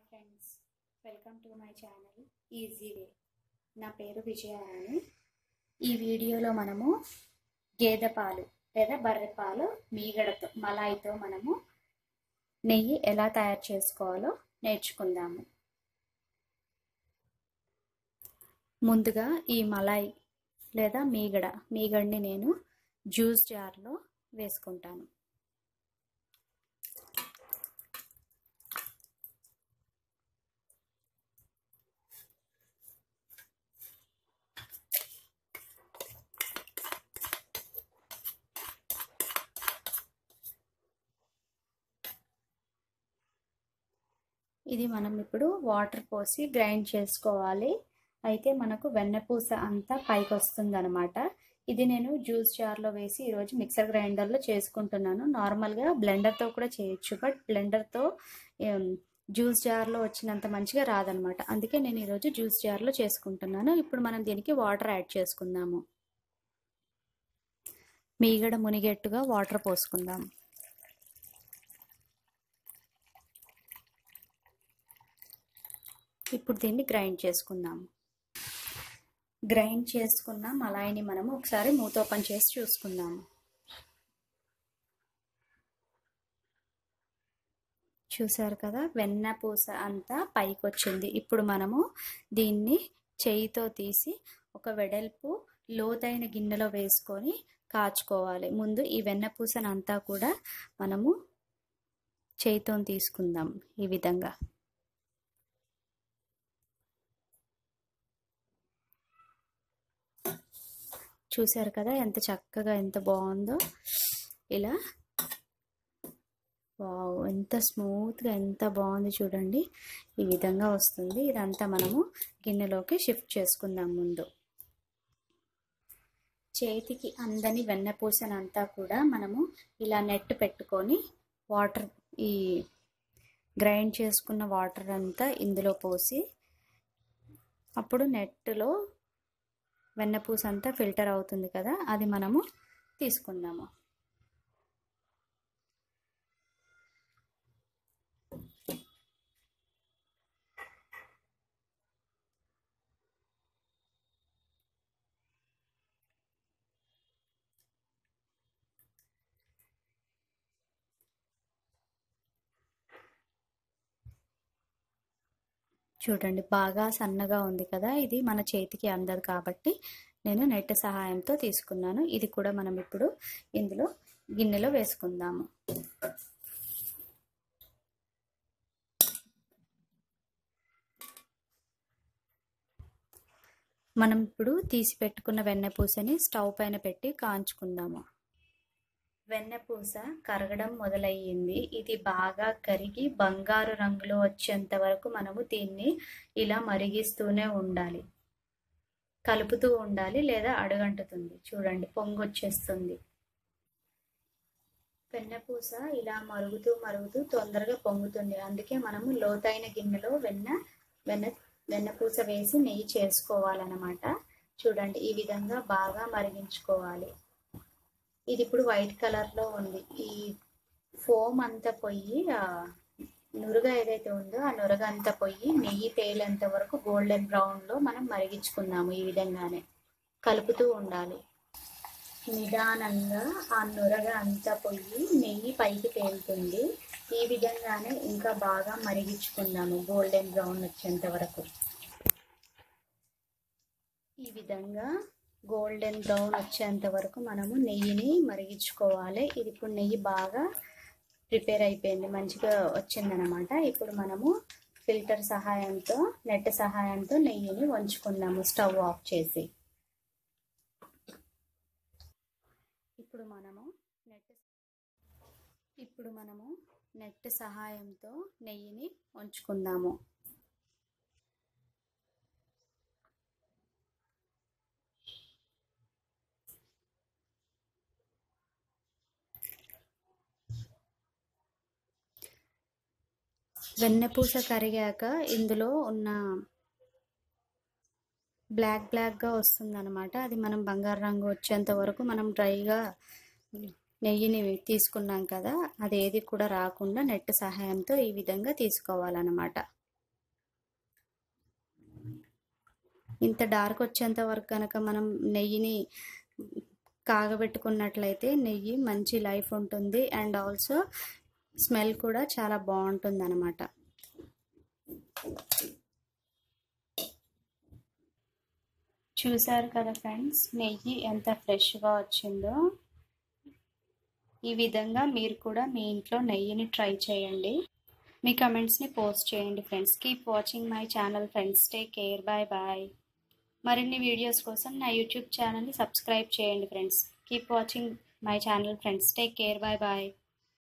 friends welcome to my channel easy way నా పేరు విజయారాణి ఈ వీడియోలో మనము గేదె పాలు లేదా బర్రె పాలు మీగడతో మలాయితో మనము నెయ్యి ఎలా తయారు చేసుకోవాలో నేర్చుకుందాము ముందుగా ఈ మలాయి లేదా మీగడ మీగడని నేను జ్యూస్ జార్లో వేసుకుంటాను ఇది మనం ఇప్పుడు వాటర్ పోసి గ్రైండ్ చేసుకోవాలి అయితే మనకు వెన్నపూస అంతా పైకి వస్తుంది అనమాట ఇది నేను జ్యూస్ జార్లో వేసి ఈరోజు మిక్సర్ గ్రైండర్లో చేసుకుంటున్నాను నార్మల్గా బ్లెండర్తో కూడా చేయొచ్చు బట్ బ్లెండర్తో జ్యూస్ జార్లో వచ్చినంత మంచిగా రాదనమాట అందుకే నేను ఈరోజు జ్యూస్ జార్లో చేసుకుంటున్నాను ఇప్పుడు మనం దీనికి వాటర్ యాడ్ చేసుకుందాము మీగడ మునిగేట్టుగా వాటర్ పోసుకుందాం ఇప్పుడు దీన్ని గ్రైండ్ చేసుకుందాము గ్రైండ్ చేసుకున్న మలాయిని మనము ఒకసారి మూత ఓపెన్ చేసి చూసుకుందాము చూసారు కదా వెన్న పూస అంతా పైకి వచ్చింది ఇప్పుడు మనము దీన్ని చేయితో తీసి ఒక వెడల్పు లోతైన గిన్నెలో వేసుకొని కాచుకోవాలి ముందు ఈ వెన్నపూసనంతా కూడా మనము చేయితో తీసుకుందాం ఈ విధంగా చూసారు కదా ఎంత చక్కగా ఎంత బాగుందో ఇలా వావ్ ఎంత స్మూత్గా ఎంత బాగుంది చూడండి ఈ విధంగా వస్తుంది ఇదంతా మనము గిన్నెలోకి షిఫ్ట్ చేసుకుందాం ముందు చేతికి అందని వెన్నపూసనంతా కూడా మనము ఇలా నెట్ పెట్టుకొని వాటర్ ఈ గ్రైండ్ చేసుకున్న వాటర్ అంతా ఇందులో పోసి అప్పుడు నెట్లో వెన్నపూస అంతా ఫిల్టర్ అవుతుంది కదా అది మనము తీసుకుందాము చూడండి బాగా సన్నగా ఉంది కదా ఇది మన చేతికి అందదు కాబట్టి నేను నెట్ సహాయంతో తీసుకున్నాను ఇది కూడా మనం ఇప్పుడు ఇందులో గిన్నెలో వేసుకుందాము మనం ఇప్పుడు తీసి పెట్టుకున్న వెన్నపూసని స్టవ్ పైన పెట్టి కాంచుకుందాము వెన్నపూస కరగడం మొదలయ్యింది ఇది బాగా కరిగి బంగారు రంగులో వచ్చేంత వరకు మనము దీన్ని ఇలా మరిగిస్తూనే ఉండాలి కలుపుతూ ఉండాలి లేదా అడుగంటుతుంది చూడండి పొంగు వచ్చేస్తుంది వెన్నపూస ఇలా మరుగుతూ మరుగుతూ తొందరగా పొంగుతుంది అందుకే మనము లోతైన గిన్నెలో వెన్న వెన్న వెన్నపూస వేసి నెయ్యి చేసుకోవాలన్నమాట చూడండి ఈ విధంగా బాగా మరిగించుకోవాలి ఇది ఇప్పుడు వైట్ కలర్లో ఉంది ఈ ఫోమ్ అంతా పోయి నురగ ఏదైతే ఉందో ఆ నురగ అంతా పోయి నెయ్యి తేలేంత వరకు గోల్డెన్ బ్రౌన్లో మనం మరిగించుకుందాము ఈ విధంగానే కలుపుతూ ఉండాలి నిదానంగా ఆ నురగ అంతా పోయి నెయ్యి పైకి తేలుతుంది ఈ విధంగానే ఇంకా బాగా మరిగించుకుందాము గోల్డెన్ బ్రౌన్ వచ్చేంత వరకు ఈ విధంగా గోల్డెన్ బ్రౌన్ వచ్చేంత వరకు మనము నెయ్యిని మరిగించుకోవాలి ఇది ఇప్పుడు నెయ్యి బాగా ప్రిపేర్ అయిపోయింది మంచిగా వచ్చిందనమాట ఇప్పుడు మనము ఫిల్టర్ సహాయంతో నెట్ సహాయంతో నెయ్యిని వంచుకుందాము స్టవ్ ఆఫ్ చేసి ఇప్పుడు మనము నెట్ ఇప్పుడు మనము నెట్ సహాయంతో నెయ్యిని వంచుకుందాము వెన్నపూస కరిగాక ఇందులో ఉన్న బ్లాక్ బ్లాక్గా వస్తుందన్నమాట అది మనం బంగారు రంగు వచ్చేంత వరకు మనం డ్రైగా నెయ్యిని తీసుకున్నాం కదా అది ఏది కూడా రాకుండా నెట్ సహాయంతో ఈ విధంగా తీసుకోవాలన్నమాట ఇంత డార్క్ వచ్చేంత వరకు కనుక మనం నెయ్యిని కాగబెట్టుకున్నట్లయితే నెయ్యి మంచి లైఫ్ ఉంటుంది అండ్ ఆల్సో స్మెల్ కూడా చాలా బాగుంటుంది అనమాట చూసారు కదా ఫ్రెండ్స్ నెయ్యి ఎంత ఫ్రెష్గా వచ్చిందో ఈ విధంగా మీరు కూడా మీ ఇంట్లో నెయ్యిని ట్రై చేయండి మీ కమెంట్స్ని పోస్ట్ చేయండి friends keep watching my channel friends take care bye bye మరిన్ని వీడియోస్ కోసం నా యూట్యూబ్ ఛానల్ని సబ్స్క్రైబ్ చేయండి friends keep watching my channel friends take care bye bye